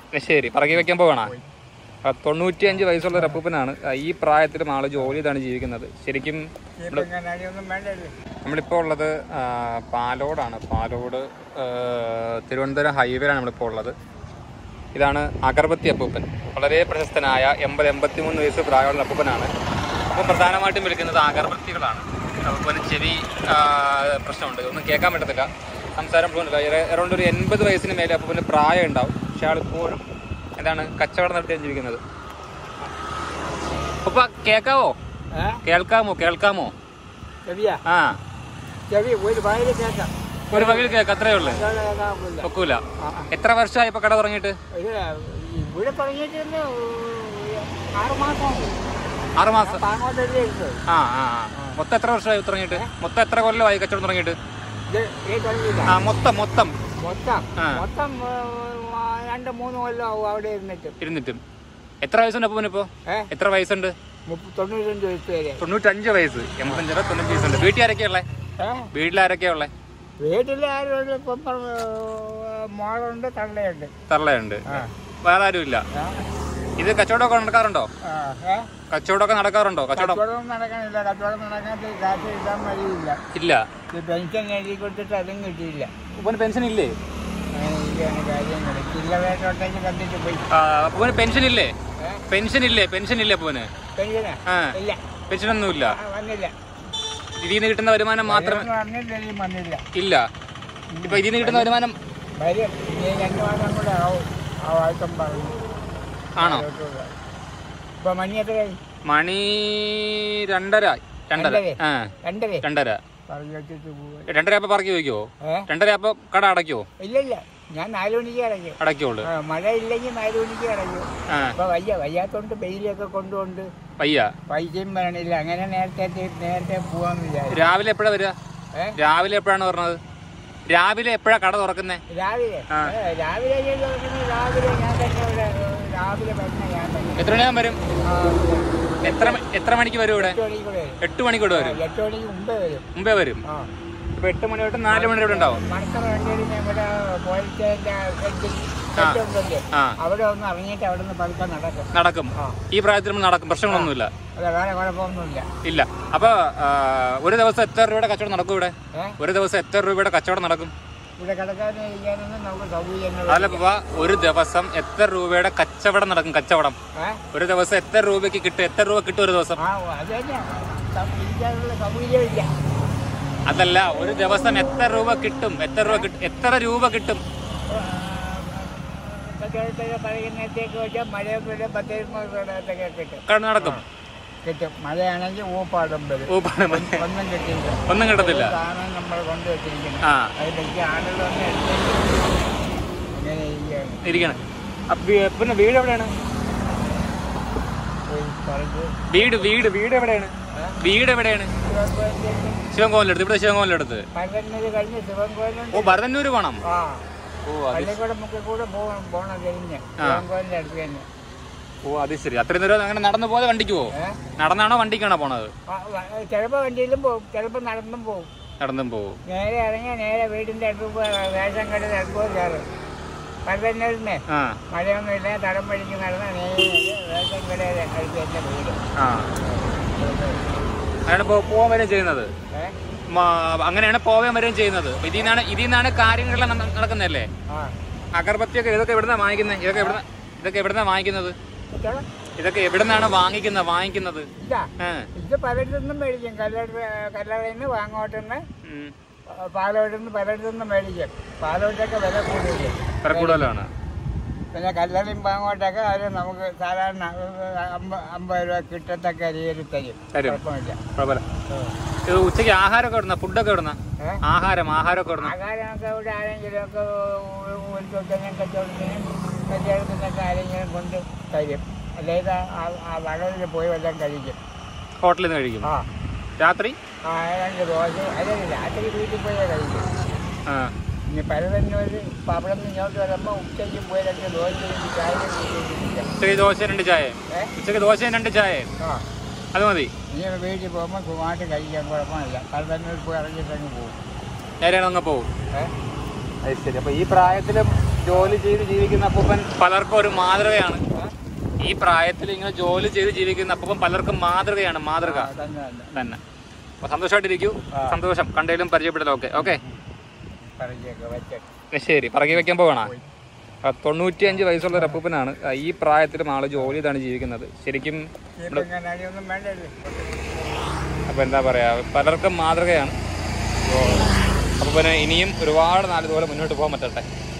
ശരി പറക്കി വെക്കാൻ പോകണ തൊണ്ണൂറ്റിയഞ്ച് വയസ്സുള്ള ഒരു അപ്പൂപ്പനാണ് ആ, ഈ പ്രായത്തിലും ആള് ജോലി ചെയ്താണ് ജീവിക്കുന്നത് ശരിക്കും ഇപ്പം കണ്ണാടിയൊന്നും വേണ്ടല്ലേ നമ്മളിപ്പോൾ ഉള്ളത് ആ, പാലോടാണ് പാലോട് ആ, തിരുവനന്തപുരം ഹൈവേയിലാണ് നമ്മളിപ്പോൾ ഉള്ളത് ഇതാണ് അഗർബത്തി അപ്പൂപ്പൻ വളരെ പ്രശസ്തനായ എൺപത് എൺപത്തി മൂന്ന് വയസ്സ് പ്രായമുള്ള അപ്പൂപ്പനാണ് അപ്പോൾ പ്രധാനമായിട്ടും വിളിക്കുന്നത് അഗർബത്തികളാണ് അപ്പൂപ്പന് ചെവി ആ, പ്രശ്നമുണ്ട് ഒന്നും കേൾക്കാൻ പറ്റത്തില്ല സംസാരം പോകുന്നില്ല അറൗണ്ട് ഒരു എൺപത് വയസ്സിന് മേലെ അപ്പൂപ്പന് പ്രായം ഉണ്ടാവും പക്ഷെ ആൾ ഇപ്പോഴും എന്താണ് കച്ചവടം നടത്തിയാണ് ജീവിക്കുന്നത് അപ്പൊ കേൾക്കാവോ ഏ കേൾക്കാമോ കേൾക്കാമോ ചെവിയാ ആ ചെവി ഒരു വയലിൽ കേൾക്കാം ഒരു വകയിൽ കേൾക്കാം അത്രേ ഉള്ളു അല്ലാതെ കേൾക്കാറില്ല ഒക്കൂല ആ, ആ. എത്ര വർഷമായി ഇപ്പൊ കട തുടങ്ങിയിട്ട് ഇത് ഇവിടെ തുടങ്ങിയിട്ട് ആറ് മാസം ആറ് മാസം അങ്ങോട്ടല്ലേ ഇരുന്നത് ആ ആ ആ. മൊത്തം എത്ര വർഷമായി തുടങ്ങിയിട്ട് മൊത്തം എത്ര കൊല്ലമായി കച്ചവടം തുടങ്ങിയിട്ട് ഇത് ഈ തുടങ്ങിയില്ല ആ മൊത്തം മൊത്തം മൊത്തം ആ. മൊത്തം ആ, രണ്ട് മൂന്ന് കൊല്ലം ആവും അവിടെ ഇരുന്നിട്ട് ഇരുന്നിട്ടും എത്ര വയസ്സുണ്ട് അപ്പൊ ഇപ്പോ ഏ എത്ര വയസ്സുണ്ട് മുപ്പ- തൊണ്ണൂറ്റഞ്ച് വയസ്സ് വരെ തൊണ്ണൂറ്റഞ്ച് വയസ്സ് എൺപത്തഞ്ചര തൊണ്ണൂറ്റി വയസ്സുണ്ട് വീട്ടിൽ ആരൊക്കെയാ ഉള്ളേ ഏ വീട്ടിൽ ആരൊക്കെയാ ഉള്ളേ വീട്ടിൽ ആരും ഇപ്പം പറഞ്ഞ, മോളുണ്ട് തള്ളയുണ്ട് തള്ളയുണ്ട് ആ. വേറെ ആരും ഇല്ല ആ. ഇത് കച്ചവടമൊക്കെ നടക്കാറുണ്ടോ ആ, ഏ? കച്ചവടമൊക്കെ നടക്കാറുണ്ടോ കച്ചവടം കച്ചവടം നടക്കാനില്ല കച്ചവടം നടക്കാത്ത കാശ് കിട്ടാൻ വഴിയില്ല ഇല്ല ഈ പെൻഷൻ എഴുതി കൊടുത്തിട്ട് അതും കിട്ടിയില്ല അപ്പൊ പെൻഷൻ ഇല്ലേ അങ്ങനെ ഇരിക്കുകയാണ് കാര്യങ്ങൾ ചില്ലറയായിട്ടോട്ടേക്ക് കണ്ടിട്ട് പോയി അപ്പൊ പെൻഷൻ ഇല്ലേ ഏ? പെൻഷൻ ഇല്ലേ പെൻഷൻ ഇല്ലേ അപ്പൂന് പെൻഷനാ ആ ഇല്ല പെൻഷൻ ഒന്നുമില്ല ആ, വന്നില്ല ഇതിൽ നിന്ന് കിട്ടുന്ന വരുമാനം മാത്രമേ വരുമെന്ന് പറഞ്ഞില്ല ഇനിയും വന്നില്ല ഇല്ല ഇപ്പൊ ഇതിൽ നിന്ന് കിട്ടുന്ന വരുമാനം വരും ഇനി രണ്ട് മാസം കൂടെ ആവും ആ വാഴ്ചം പറഞ്ഞു ആണോ ഇപ്പൊ മണി എത്രയായി മണി രണ്ടര രണ്ടര രണ്ടരേ? ആ രണ്ടര രണ്ടര പറഞ്ഞു വെച്ചിട്ട് പോവാ രണ്ടര ആകുമ്പോ പറക്കി വയ്ക്കുവോ ഏ രണ്ടര ആകുമ്പോ കട അടയ്ക്കുവോ ഇല്ല ഇല്ല ഞാൻ നാല് മണിക്ക് അടയ്ക്കും അടയ്ക്കുള്ളൂ ആ, മഴ ഇല്ലെങ്കിൽ നാല് മണിക്ക് അടയ്ക്കും ആ അപ്പൊ വയ്യ വയ്യാത്തോണ്ട് വെയിലൊക്കെ കൊണ്ടുകൊണ്ട് വയ്യ പൈസയും വരണില്ല അങ്ങനെ നേരത്തെ എത്തി- നേരത്തെ പോവാന്ന് വിചാരിച്ചു രാവിലെ എപ്പോഴാ വരിക ഏ? രാവിലെ എപ്പോഴാണ് പറഞ്ഞത് രാവിലെ എപ്പോഴാ കട തുറക്കുന്നേ രാവിലെ ആ. ഏ, രാവിലെ ഞാൻ തുറക്കുന്നത് രാവിലെ ഞാൻ തന്നെ ഇവിടെ ഏ, രാവിലെ വരുന്ന ഞാൻ തന്നെ എത്ര മണിയാകും വരും ആ, എത്ര മ- എത്ര മണിക്ക് വരും ഇവിടെ എട്ട് മണിക്ക് കൂടെ വരും എട്ട് മണിക്ക് ഇവിടെ ആ, വരും എട്ട് മണിക്ക് മുമ്പേ വരും മുമ്പേ വരും ആ ഇപ്പൊ എട്ട് മണി തൊട്ട് നാല് മണി വരെ ഇവിടെ ഉണ്ടാവും മണക്കറ വണ്ടിയിൽ ഞാൻ ഇവിടെ പോലീസിന്റെ ഷെഡ് ഉണ്ടല്ലേ ആ അവിടെ ഒന്ന് ഇറങ്ങിയിട്ട് അവിടെ നിന്ന് പതുക്കെ നടക്കും നടക്കും ആ ഈ പ്രായത്തിൽ നമ്മൾ നടക്കും പ്രശ്നങ്ങളൊന്നുമില്ല അല്ല വേറെ കുഴപ്പമൊന്നുമില്ല ഇല്ല അപ്പൊ ആ, ഒരു ദിവസം എത്ര രൂപയുടെ കച്ചവടം നടക്കും ഇവിടെ ഏ ഒരു ദിവസം എത്ര രൂപയുടെ കച്ചവടം നടക്കും ഇവിടെ കിടക്കാനും ഇരിക്കാനൊന്നും നമുക്ക് സൗകര്യങ്ങൾ അതല്ല പപ്പ ഒരു ദിവസം എത്ര രൂപയുടെ കച്ചവടം നടക്കും കച്ചവടം ഏ ഒരു ദിവസം എത്ര രൂപയ്ക്ക് കിട്ടും എത്ര രൂപ കിട്ടും ഒരു ദിവസം ആ അത് തന്നെ സം- ഇരിക്കാനുള്ള സൗകര്യമില്ല അതല്ല ഒരു ദിവസം എത്ര രൂപ കിട്ടും എത്ര രൂപ കിട്ടും എത്ര രൂപ കിട്ടും കച്ചവടത്തൊക്കെ പറയുന്നതൊക്കെ വെച്ചാൽ മഴയൊന്നുമില്ല പത്തിരുന്നൂറൊക്കെ കിട്ടും കട നടക്കും കിട്ടും മഴയാണെങ്കിൽ ഊപ്പാടും വരും ഓ, പണം. ഒന്നും കിട്ടിയില്ല ഒന്നും കിട്ടത്തില്ല സാധനം നമ്മൾ കൊണ്ടുവച്ചിരിക്കുന്നത് ആ അതിലേക്ക് ആളുകളൊന്നും അങ്ങനെ ഇരിക്കുകയാണ് ഇരിക്കണം അപ്പൊ വീ- പിന്നെ വീട് എവിടെയാണ് പോയി പറഞ്ഞ് വീട് വീട് വീട് എവിടെയാണ് വീട് എവിടെയാണ് ശിവൻകോലിനടുത്ത് ഇവിടെ ശിവൻകോലിനടുത്ത് പന്ത്രണ്ടിന് കഴിഞ്ഞ് ശിവൻകോയിലുണ്ട് ഓ ഭരതന്നൂര് പോണം ആ ഓ അത് പള്ളിക്കൂടെ മുക്കിൽ കൂടെ പോകണം പോകണം കഴിഞ്ഞ് ശിവൻകോയിലിന്റെ അടുത്ത് തന്നെ ഓ അത് ശരി അത്രയും ദൂരം അങ്ങനെ നടന്നു പോകാതെ വണ്ടിക്ക് പോവോ ഏ? നടന്നാണോ വണ്ടിക്കാണോ പോണത് ആ, വ- ചിലപ്പോ വണ്ടിയിലും പോകും ചിലപ്പോ നടന്നും പോകും നടന്നും പോവും നേരെ ഇറങ്ങിയ നേരെ വീടിന്റെ അടുത്ത് പോയി റേഷൻ കടയിൽ അടുത്ത് പോയി കയറും പന്ത്രണ്ടിനെ ആ മഴയൊന്നും ഇല്ല തടം വഴിക്ക് നടന്ന നേരെ റേഷൻ കടയിൽ അടുത്ത് എന്റെ വീട് ആ അങ്ങനെയാണ് പോ- പോവാൻ വരെയും ചെയ്യുന്നത് ഏ? മ- അങ്ങനെയാണ് പോവാൻ വരെയും ചെയ്യുന്നത് അപ്പൊ ഇതിൽ നിന്നാണ് ഇതിൽ നിന്നാണ് കാര്യങ്ങളെല്ലാം നട- നടക്കുന്നതല്ലേ ആ അഗർബത്തിയൊക്കെ ഇതൊക്കെ എവിടുന്നാ വാങ്ങിക്കുന്നത് ഇതൊക്കെ എവിടുന്ന ഇതൊക്കെ എവിടുന്നാ വാങ്ങിക്കുന്നത് കേട്ടോ? ഇതൊക്കെ എവിടുന്നാണ് വാങ്ങിക്കുന്നത് വാങ്ങിക്കുന്നത് ഇതാ ഏ. ഇത് പലയിടത്തുനിന്നും മേടിക്കും കല്ലട കല്ലറയിൽ നിന്ന് വാങ്ങോട്ടുനിന്ന് ഉം. പാലോട്ടിൽ നിന്ന് പലയിടത്തു നിന്നും മേടിക്കും പാലോട്ടൊക്കെ വില കൂടുതൽ വില കൂടുതലാണ് പിന്നെ കല്ലറയും പാങ്ങോട്ടൊക്കെ അത് നമുക്ക് സാധാരണ അമ്പ- അമ്പത് രൂപ കിട്ടത്തക്ക രീതിയിൽ തരും തരും. കുഴപ്പമില്ല കുഴപ്പമില്ല ഇത് ഉച്ചയ്ക്ക് ആഹാരമൊക്കെ ഇടുന്ന ഫുഡൊക്കെ ഇടുന്ന ഏ? ആഹാരം ആഹാരമൊക്കെ ഇടുന്ന ആഹാരമൊക്കെ ഇവിടെ ആരെങ്കിലും ഒക്കെ ഒരു തൊട്ടനും കച്ചവടത്തിനും കച്ചവടത്തിനൊക്കെ ആരെങ്കിലും കൊണ്ട് തരും അല്ലെങ്കിൽ ആ വടവിൽ പോയി വല്ലതും കഴിക്കും ഹോട്ടലിൽ നിന്ന് കഴിക്കും ആ രാത്രി ആ രണ്ട് ദോശ അല്ലെങ്കിൽ രാത്രി വീട്ടിൽ പോയേ കഴിക്കും ആ ഇനി പലതന്നൂര് ഇപ്പം അവിടെ നിന്ന് ഇങ്ങോട്ട് വരുമ്പോൾ ഉച്ചയ്ക്ക് പോയി രണ്ട് ദോശയും ചായ കുടിച്ചിരിക്കാം. ഉച്ചയ്ക്ക് ദോശ രണ്ട് ചായ ഏ ഉച്ചയ്ക്ക് ദോശയും രണ്ട് ചായ ആ അത് മതി ഇനി വീട്ടിൽ പോകുമ്പോൾ സുഖമായിട്ട് കഴിക്കാൻ കുഴപ്പമില്ല പലതന്നൂർ പോയി ഇറങ്ങിയിട്ടങ്ങ് പോകും നേരെയാണ് അങ്ങ് പോവും ഏ അത് ശരി അപ്പൊ ഈ പ്രായത്തിലും ജോലി ചെയ്ത് ജീവിക്കുന്ന അപ്പൂപ്പൻ പലർക്കും ഒരു മാതൃകയാണ് ഈ പ്രായത്തിൽ ഇങ്ങനെ ജോലി ചെയ്ത് ജീവിക്കുന്ന അപ്പൂപ്പൻ പലർക്കും മാതൃകയാണ് മാതൃക തന്നെ തന്നെ തന്നെ അപ്പൊ സന്തോഷമായിട്ടിരിക്കൂ സന്തോഷം കണ്ടതിലും പരിചയപ്പെടലും ഓക്കെ ഓക്കെ പറഞ്ഞേക്കാം വെച്ചേക്കാം ശരി പറക്കി വെക്കാൻ പോകണ തൊണ്ണൂറ്റിയഞ്ച് വയസ്സുള്ള ഒരു അപ്പൂപ്പനാണ് ആ, ഈ പ്രായത്തിലും ആള് ജോലി ചെയ്താണ് ജീവിക്കുന്നത് ശരിക്കും ഇപ്പം ഇങ്ങനെ അടിയൊന്നും വേണ്ടല്ലേ അപ്പോൾ എന്താ പറയുക പലർക്കും മാതൃകയാണ് അപ്പോൾ പിന്നെ ഇനിയും ഒരുപാട് നാൾ ഇതുപോലെ മുന്നോട്ട് പോകാൻ പറ്റട്ടെ